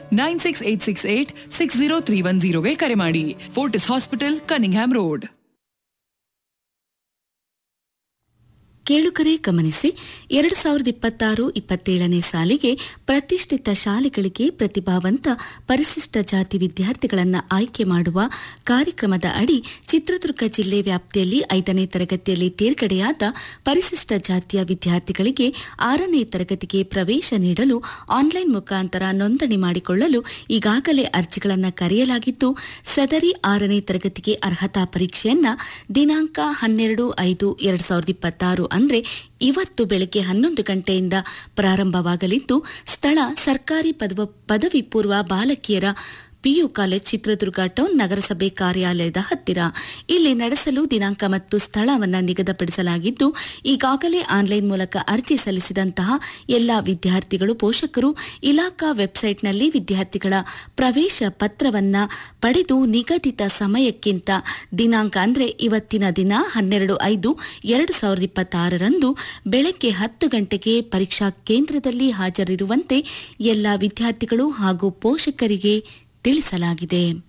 nine six eight six eight six zero three one ಜೀರೋಗೆ ಕರೆ ಮಾಡಿ ಫೋರ್ಟಿಸ್ ಹಾಸ್ಪಿಟಲ್ ಕನಿಂಗ್ಹ್ಯಾಮ್ ರೋಡ್ ಕೇಳುಗರೆ ಗಮನಿಸಿ ಎರಡು ಸಾವಿರದ ಇಪ್ಪತ್ತಾರು ಇಪ್ಪತ್ತೇಳನೇ ಸಾಲಿಗೆ ಪ್ರತಿಷ್ಠಿತ ಶಾಲೆಗಳಿಗೆ ಪ್ರತಿಭಾವಂತ ಪರಿಶಿಷ್ಟ ಜಾತಿ ವಿದ್ಯಾರ್ಥಿಗಳನ್ನು ಆಯ್ಕೆ ಮಾಡುವ ಕಾರ್ಯಕ್ರಮದ ಅಡಿ ಚಿತ್ರದುರ್ಗ ಜಿಲ್ಲೆ ವ್ಯಾಪ್ತಿಯಲ್ಲಿ ಐದನೇ ತರಗತಿಯಲ್ಲಿ ತೇರ್ಗಡೆಯಾದ ಪರಿಶಿಷ್ಟ ಜಾತಿಯ ವಿದ್ಯಾರ್ಥಿಗಳಿಗೆ ಆರನೇ ತರಗತಿಗೆ ಪ್ರವೇಶ ನೀಡಲು ಆನ್ಲೈನ್ ಮುಖಾಂತರ ನೋಂದಣಿ ಮಾಡಿಕೊಳ್ಳಲು ಈಗಾಗಲೇ ಅರ್ಜಿಗಳನ್ನು ಕರೆಯಲಾಗಿದ್ದು ಸದರಿ ಆರನೇ ತರಗತಿಗೆ ಅರ್ಹತಾ ಪರೀಕ್ಷೆಯನ್ನ ದಿನಾಂಕ ಹನ್ನೆರಡು ಐದು ಎರಡು ಸಾವಿರದ ಇಪ್ಪತ್ತಾರು ಅಂದ್ರೆ ಇವತ್ತು ಬೆಳಗ್ಗೆ ಹನ್ನೊಂದು ಗಂಟೆಯಿಂದ ಪ್ರಾರಂಭವಾಗಲಿದ್ದು ಸ್ಥಳ ಸರ್ಕಾರಿ ಪದವ ಪದವಿ ಪೂರ್ವ ಬಾಲಕಿಯರ ಪಿಯು ಕಾಲೇಜ್ ಚಿತ್ರದುರ್ಗ ಟೌನ್ ನಗರಸಭೆ ಕಾರ್ಯಾಲಯದ ಹತ್ತಿರ ಇಲ್ಲಿ ನಡೆಸಲು ದಿನಾಂಕ ಮತ್ತು ಸ್ಥಳವನ್ನು ನಿಗದಿಪಡಿಸಲಾಗಿದ್ದು ಈಗಾಗಲೇ ಆನ್ಲೈನ್ ಮೂಲಕ ಅರ್ಜಿ ಸಲ್ಲಿಸಿದಂತಹ ಎಲ್ಲ ವಿದ್ಯಾರ್ಥಿಗಳು ಪೋಷಕರು ಇಲಾಖಾ ವೆಬ್ಸೈಟ್ನಲ್ಲಿ ವಿದ್ಯಾರ್ಥಿಗಳ ಪ್ರವೇಶ ಪತ್ರವನ್ನ ಪಡೆದು ನಿಗದಿತ ಸಮಯಕ್ಕಿಂತ ದಿನಾಂಕ ಅಂದ್ರೆ ಇವತ್ತಿನ ದಿನ ಹನ್ನೆರಡು ಐದು ಎರಡು ಸಾವಿರದ ಇಪ್ಪತ್ತಾರರಂದು ಬೆಳಗ್ಗೆ ಹತ್ತು ಗಂಟೆಗೆ ಪರೀಕ್ಷಾ ಕೇಂದ್ರದಲ್ಲಿ ಹಾಜರಿರುವಂತೆ ಎಲ್ಲ ವಿದ್ಯಾರ್ಥಿಗಳು ಹಾಗೂ ಪೋಷಕರಿಗೆ ತಿಳಿಸಲಾಗಿದೆ